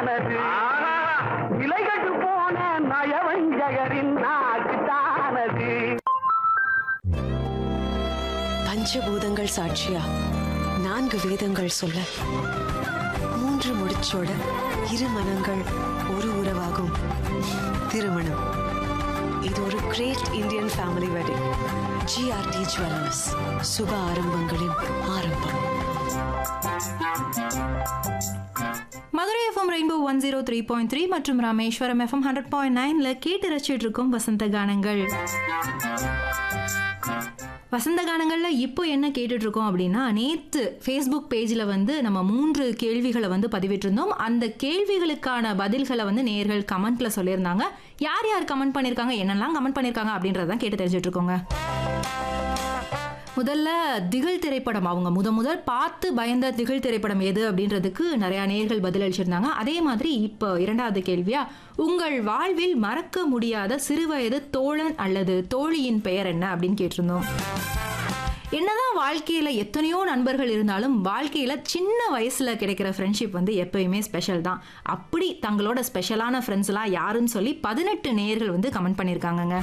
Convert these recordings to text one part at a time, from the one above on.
தானது விலைகட்டு போன நயவஞ்சகரின் நாக்கு தானது பஞ்சபூதங்கள் சாட்சியா நான்கு வேதங்கள் சொல்ல மூன்று முடிச்சோட இரு மனங்கள் ஒரு உறவாகும் திருமணம் இது ஒரு great Indian family wedding GRT jewellers சுப ஆரம்பங்களின் ஆரம்பம் Madurai FM rainbow one zero three point three மற்றும் ராமேஸ்வரம் எஃப்எம் ஹண்ட்ரட் பாயிண்ட் நைன்ல கேட்டு ரசிச்சிட்டு இருக்கோம் வசந்த கானங்கள் வசந்த கானங்கள்ல இப்போ என்ன கேட்டுட்டு இருக்கோம் அப்படின்னா நேத்து ஃபேஸ்புக் பேஜ்ல வந்து நம்ம மூன்று கேள்விகளை வந்து பதிவிட்டிருந்தோம் அந்த கேள்விகளுக்கான பதில்களை வந்து நேர்கள் கமெண்ட்ல சொல்லியிருந்தாங்க யார் யார் கமெண்ட் பண்ணியிருக்காங்க என்னெல்லாம் கமெண்ட் பண்ணியிருக்காங்க அப்படின்றதான் கேட்டு தெரிஞ்சுட்டு இருக்கோங்க முதல்ல திகில் திரைப்படம் அவங்க முத முதல் பார்த்து பயந்த திகில் திரைப்படம் எது அப்படின்றதுக்கு நிறைய நேர்கள் பதிலளிச்சிருந்தாங்க அதே மாதிரி இப்போ இரண்டாவது கேள்வியா உங்கள் வாழ்வில் மறக்க முடியாத சிறுவயது தோழன் அல்லது தோழியின் பெயர் என்ன அப்படின்னு கேட்டிருந்தோம் என்னதான் வாழ்க்கையில எத்தனையோ நண்பர்கள் இருந்தாலும் வாழ்க்கையில சின்ன வயசுல கிடைக்கிற ஃப்ரெண்ட்ஷிப் வந்து எப்பயுமே ஸ்பெஷல் தான் அப்படி தங்களோட ஸ்பெஷலான ஃப்ரெண்ட்ஸ்லாம் யாருன்னு சொல்லி பதினெட்டு நேயர்கள் வந்து கமெண்ட் பண்ணியிருக்காங்கங்க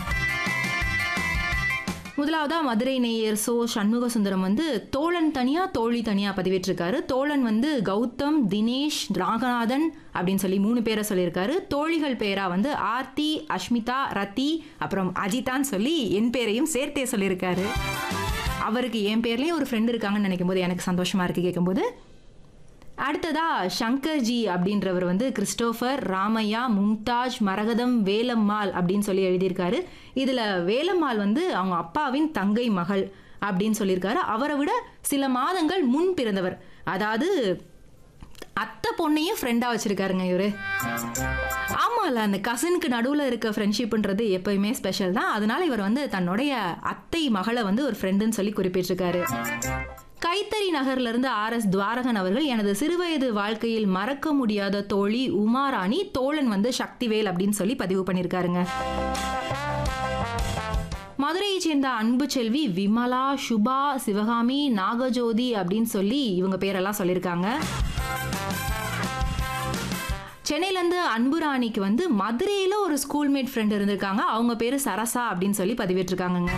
முதலாவதா மதுரை நேயர் சோ சண்முக சுந்தரம் வந்து தோழன் தனியா தோழி தனியா பதிவிட்டிருக்காரு தோழன் வந்து கௌதம் தினேஷ் ராகநாதன் அப்படின்னு சொல்லி மூணு பேரை சொல்லியிருக்காரு தோழிகள் பேரா வந்து ஆர்த்தி அஷ்மிதா ரத்தி அப்புறம் அஜிதான்னு சொல்லி என் பேரையும் சேர்த்தே சொல்லியிருக்காரு அவருக்கு என் பேர்லயும் ஒரு ஃப்ரெண்ட் இருக்காங்கன்னு நினைக்கும் போது எனக்கு சந்தோஷமா இருக்கு கேட்கும்போது அடுத்ததா சங்கர்ஜி அப்படின்றவர் வந்து கிறிஸ்டோஃபர் ராமையா மும்தாஜ் மரகதம் வேலம்மாள் அப்படின்னு சொல்லி எழுதியிருக்காரு இதுல வேலம்மாள் வந்து அவங்க அப்பாவின் தங்கை மகள் அப்படின்னு சொல்லியிருக்காரு அவரை விட சில மாதங்கள் முன் பிறந்தவர் அதாவது அத்தை பொண்ணையும் ஃப்ரெண்டா வச்சிருக்காருங்க இவரு ஆமால அந்த கசினுக்கு நடுவில் இருக்க ஃப்ரெண்ட்ஷிப்ன்றது எப்பயுமே ஸ்பெஷல் தான் அதனால இவர் வந்து தன்னுடைய அத்தை மகளை வந்து ஒரு ஃப்ரெண்டுன்னு சொல்லி குறிப்பிட்டிருக்காரு கைத்தறி நகர்ல இருந்து ஆர் எஸ் துவாரகன் அவர்கள் எனது சிறுவயது வாழ்க்கையில் மறக்க முடியாத தோழி உமாராணி தோழன் வந்து சக்திவேல் அப்படின்னு சொல்லி பதிவு பண்ணியிருக்காருங்க மதுரையை சேர்ந்த அன்பு செல்வி விமலா சுபா சிவகாமி நாகஜோதி அப்படின்னு சொல்லி இவங்க பேரெல்லாம் சொல்லியிருக்காங்க சென்னையிலேருந்து அன்புராணிக்கு வந்து மதுரையில் ஒரு ஸ்கூல்மேட் ஃப்ரெண்ட் இருந்திருக்காங்க அவங்க பேர் சரசா அப்படின்னு சொல்லி பதிவிட்டிருக்காங்கங்க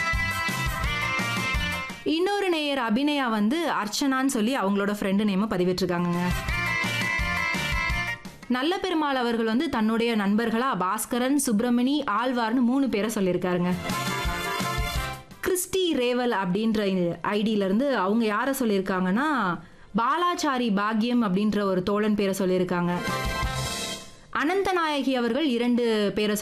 இன்னொரு நேயர் அபிநயா வந்து அர்ச்சனான்னு சொல்லி அவங்களோட ஃப்ரெண்டு நேமை பதிவிட்டிருக்காங்கங்க நல்ல பெருமாள் அவர்கள் வந்து தன்னுடைய நண்பர்களா பாஸ்கரன் சுப்பிரமணி ஆழ்வார்னு மூணு பேரை சொல்லியிருக்காருங்க கிறிஸ்டி ரேவல் அப்படின்ற ஐடியில இருந்து அவங்க யாரை சொல்லியிருக்காங்கன்னா பாலாச்சாரி பாக்யம் அப்படின்ற ஒரு தோழன் பேரை சொல்லியிருக்காங்க அனந்தநாயகி அவர்கள் இரண்டு பேரை